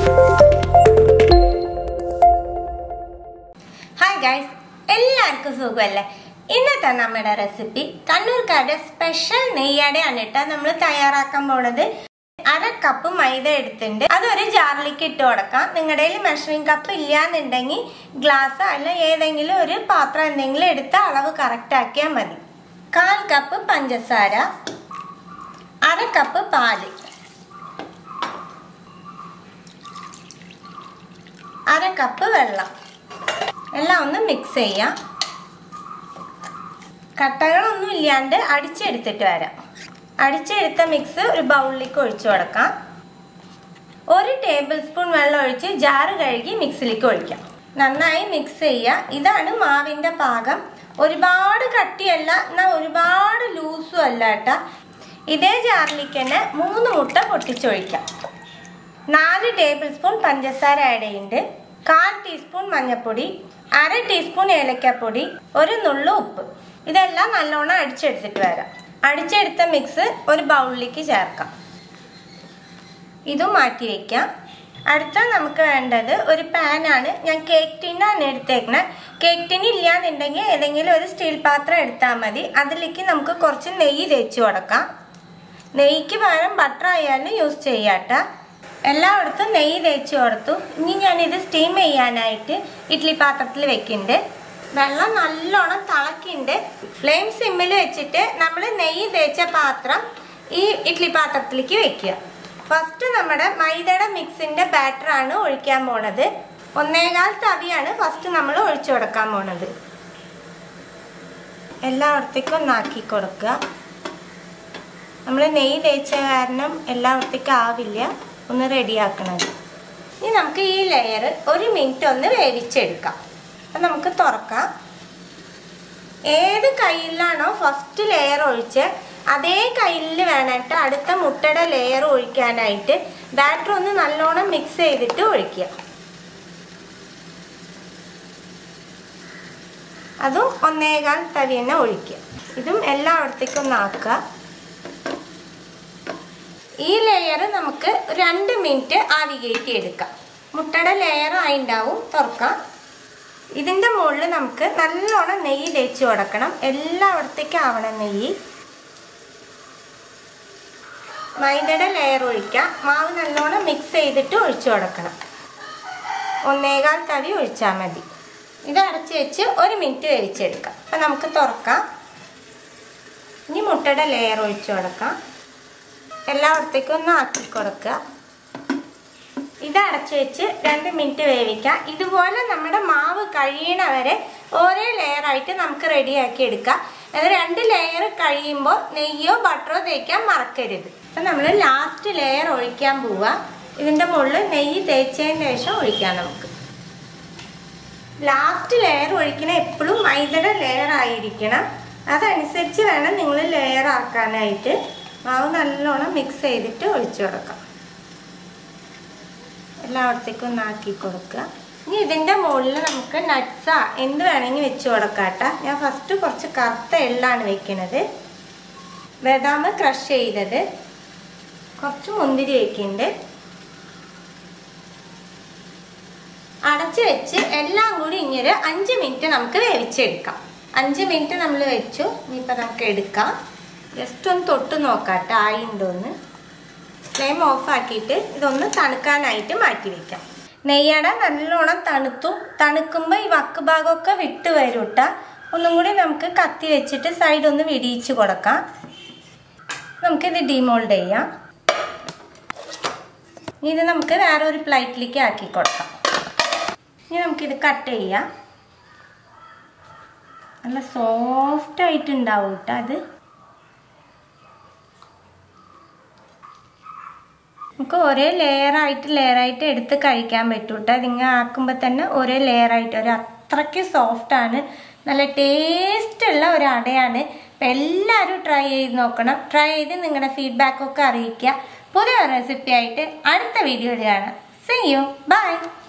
hi guys എല്ലാവർക്കും സുഖമല്ലേ ഇന്നത്തെ നമ്മുടെ റെസിപ്പി കണ്ണൂർക്കാരുടെ സ്പെഷ്യൽ നെയ്യടയാണ് കേട്ടോ നമ്മൾ തയ്യാറാക്കാൻ പോണത് അര കപ്പ് മൈദ എടുത്തിട്ടുണ്ട് അതൊരു ജാറിലേക്ക് ഇട്ട് കൊടുക്കാം നിങ്ങളുടെ കയ്യിൽ മെഷറിംഗ് കപ്പ് ഇല്ലാന്നുണ്ടെങ്കിൽ ഗ്ലാസ് അല്ല ഏതെങ്കിലും ഒരു പാത്രം എന്തെങ്കിലും എടുത്ത് അളവ് കറക്റ്റ് ആക്കിയാൽ മതി കാൽ കപ്പ് പഞ്ചസാര അര കപ്പ് പാല് അര കപ്പ് വെള്ളം എല്ലാം ഒന്ന് മിക്സ് ചെയ്യാം കട്ടകളൊന്നും ഇല്ലാണ്ട് അടിച്ചെടുത്തിട്ട് വരാം അടിച്ചെടുത്ത മിക്സ് ഒരു ബൗളിലേക്ക് ഒഴിച്ചു കൊടുക്കാം ഒരു ടേബിൾ സ്പൂൺ വെള്ളം ഒഴിച്ച് ജാറ് കഴുകി മിക്സിലേക്ക് ഒഴിക്കാം നന്നായി മിക്സ് ചെയ്യുക ഇതാണ് മാവിൻ്റെ പാകം ഒരുപാട് കട്ടിയല്ല എന്നാൽ ഒരുപാട് ലൂസും അല്ല കേട്ടോ ഇതേ ജാറിലേക്ക് തന്നെ മൂന്ന് മുട്ട പൊട്ടിച്ചൊഴിക്കാം നാല് ടേബിൾ സ്പൂൺ പഞ്ചസാര ആഡ് ചെയ്യുന്നുണ്ട് കാൽ ടീസ്പൂൺ മഞ്ഞൾപ്പൊടി അര ടീസ്പൂൺ ഏലക്കപ്പൊടി ഒരു നുള്ളു ഉപ്പ് ഇതെല്ലാം നല്ലോണം അടിച്ചെടുത്തിട്ട് വരാം അടിച്ചെടുത്ത മിക്സ് ഒരു ബൗളിലേക്ക് ചേർക്കാം ഇതും മാറ്റി വയ്ക്കാം അടുത്ത നമുക്ക് വേണ്ടത് ഒരു പാനാണ് ഞാൻ കേക്ക് ടിന്നാണ് എടുത്തേക്കുന്നത് കേക്ക് ടിൻ ഇല്ലാന്നുണ്ടെങ്കിൽ ഏതെങ്കിലും ഒരു സ്റ്റീൽ പാത്രം എടുത്താൽ മതി അതിലേക്ക് നമുക്ക് കുറച്ച് നെയ്യ് തേച്ച് കൊടുക്കാം നെയ്ക്ക് പകരം ബട്ടർ ആയാലും യൂസ് ചെയ്യാട്ടോ എല്ലായിടത്തും നെയ്യ് തേച്ച് കൊടുത്തു ഇനി ഞാനിത് സ്റ്റീം ചെയ്യാനായിട്ട് ഇഡ്ഡലി പാത്രത്തിൽ വെക്കുന്നുണ്ട് വെള്ളം നല്ലോണം തിളക്കിണ്ട് ഫ്ലെയിം സിമ്മിൽ വെച്ചിട്ട് നമ്മൾ നെയ്യ് തേച്ച പാത്രം ഈ ഇഡ്ഡലി പാത്രത്തിലേക്ക് വെക്കുക ഫസ്റ്റ് നമ്മുടെ മൈദയുടെ മിക്സിന്റെ ബാറ്റർ ആണ് ഒഴിക്കാൻ പോണത് ഒന്നേകാൽ തവിയാണ് ഫസ്റ്റ് നമ്മൾ ഒഴിച്ചു കൊടുക്കാൻ പോണത് എല്ലായിടത്തേക്കും ഒന്നാക്കി കൊടുക്കുക നമ്മൾ നെയ്യ് തേച്ച കാരണം എല്ലായിടത്തേക്കും ആവില്ല ഒന്ന് റെഡിയാക്കണത് ഇനി നമുക്ക് ഈ ലെയർ ഒരു മിനിറ്റ് ഒന്ന് വേവിച്ചെടുക്കാം അപ്പം നമുക്ക് തുറക്കാം ഏത് കയ്യിലാണോ ഫസ്റ്റ് ലെയർ ഒഴിച്ച് അതേ കയ്യിൽ വേണമായിട്ട് അടുത്ത മുട്ടയുടെ ലെയർ ഒഴിക്കാനായിട്ട് ബാറ്റർ ഒന്ന് നല്ലോണം മിക്സ് ചെയ്തിട്ട് ഒഴിക്കുക അതും ഒന്നേകാൽ തവി തന്നെ ഒഴിക്കുക ഇതും എല്ലായിടത്തേക്കും ഒന്ന് ആക്കുക ഈ ലെയർ നമുക്ക് രണ്ട് മിനിറ്റ് ആവി കയറ്റി എടുക്കാം മുട്ടയുടെ ലെയർ ആയിണ്ടാവും തുറക്കാം ഇതിൻ്റെ മുകളിൽ നമുക്ക് നല്ലോണം നെയ്യ് തേച്ച് കൊടുക്കണം എല്ലായിടത്തേക്കും ആവണം നെയ്യ് മൈദയുടെ ലെയർ ഒഴിക്കാം മാവ് നല്ലോണം മിക്സ് ചെയ്തിട്ട് ഒഴിച്ചു കൊടുക്കണം ഒന്നേകാൽ തവി ഒഴിച്ചാൽ മതി ഇത് അടച്ച് വെച്ച് ഒരു മിനിറ്റ് വേവിച്ചെടുക്കാം അപ്പം നമുക്ക് തുറക്കാം ഇനി മുട്ടയുടെ ലെയർ ഒഴിച്ചു കൊടുക്കാം എല്ലായിടത്തേക്കും ഒന്ന് ആക്കി കൊടുക്കുക ഇത് അടച്ചു വെച്ച് രണ്ട് മിനിറ്റ് വേവിക്കാം ഇതുപോലെ നമ്മുടെ മാവ് കഴിയണ വരെ ഓരോ ലെയറായിട്ട് നമുക്ക് റെഡിയാക്കി എടുക്കാം അത് രണ്ട് ലെയർ കഴിയുമ്പോൾ നെയ്യോ ബട്ടറോ തേക്കാൻ മറക്കരുത് അപ്പം നമ്മൾ ലാസ്റ്റ് ലെയർ ഒഴിക്കാൻ പോവുക ഇതിൻ്റെ മുകളിൽ നെയ്യ് തേച്ചതിന് ശേഷം ഒഴിക്കാം നമുക്ക് ലാസ്റ്റ് ലെയർ ഒഴിക്കണ എപ്പോഴും മൈദയുടെ ലെയർ ആയിരിക്കണം അതനുസരിച്ച് വേണം നിങ്ങൾ ലെയർ ആക്കാനായിട്ട് മാവ് നല്ലോണം മിക്സ് ചെയ്തിട്ട് ഒഴിച്ചു കൊടുക്കാം എല്ലായിടത്തേക്കും ഒന്ന് ആക്കി കൊടുക്കുക ഇനി ഇതിൻ്റെ മുകളിൽ നമുക്ക് നട്ട്സാ എന്ത് വേണമെങ്കിൽ വെച്ച് കൊടുക്കാട്ട ഞാൻ ഫസ്റ്റ് കുറച്ച് കറുത്ത എള്ളാണ് വെക്കുന്നത് ബദാം ക്രഷ് ചെയ്തത് കുറച്ച് മുന്തിരി വെക്കുന്നുണ്ട് അടച്ച് വെച്ച് എല്ലാം കൂടി ഇങ്ങനെ അഞ്ച് മിനിറ്റ് നമുക്ക് വേവിച്ചെടുക്കാം അഞ്ച് മിനിറ്റ് നമ്മൾ വെച്ചു ഇനിയിപ്പോൾ നമുക്ക് എടുക്കാം ജസ്റ്റ് ഒന്ന് തൊട്ട് നോക്കാട്ടോ ആയിണ്ടോന്ന് ഫ്ലെയിം ഓഫ് ആക്കിയിട്ട് ഇതൊന്ന് തണുക്കാനായിട്ട് മാറ്റി വെക്കാം നെയ്യട നല്ലോണം തണുത്തു തണുക്കുമ്പോൾ ഈ വക്ക് ഭാഗമൊക്കെ വിട്ട് വരും കേട്ടോ ഒന്നും കൂടി നമുക്ക് കത്തി വെച്ചിട്ട് സൈഡ് ഒന്ന് വിടിയിച്ച് കൊടുക്കാം നമുക്കിത് ഡിമോൾഡ് ചെയ്യാം ഇനി ഇത് നമുക്ക് വേറെ ഒരു പ്ലേറ്റിലേക്ക് ആക്കി കൊടുക്കാം ഇനി നമുക്കിത് കട്ട് ചെയ്യാം നല്ല സോഫ്റ്റ് ആയിട്ട് ഉണ്ടാവും കേട്ടോ അത് നമുക്ക് ഒരേ ലെയറായിട്ട് ലെയറായിട്ട് എടുത്ത് കഴിക്കാൻ പറ്റും കേട്ടോ അതിങ്ങനെ ആക്കുമ്പോൾ തന്നെ ഒരേ ലെയറായിട്ട് ഒരു അത്രയ്ക്ക് സോഫ്റ്റാണ് നല്ല ടേസ്റ്റുള്ള ഒരു അടയാണ് അപ്പം എല്ലാവരും ട്രൈ ചെയ്ത് നോക്കണം ട്രൈ ചെയ്ത് നിങ്ങളുടെ ഫീഡ്ബാക്കൊക്കെ അറിയിക്കുക പുതിയ റെസിപ്പി ആയിട്ട് അടുത്ത വീഡിയോയിൽ കാണാം സി യു ബൈ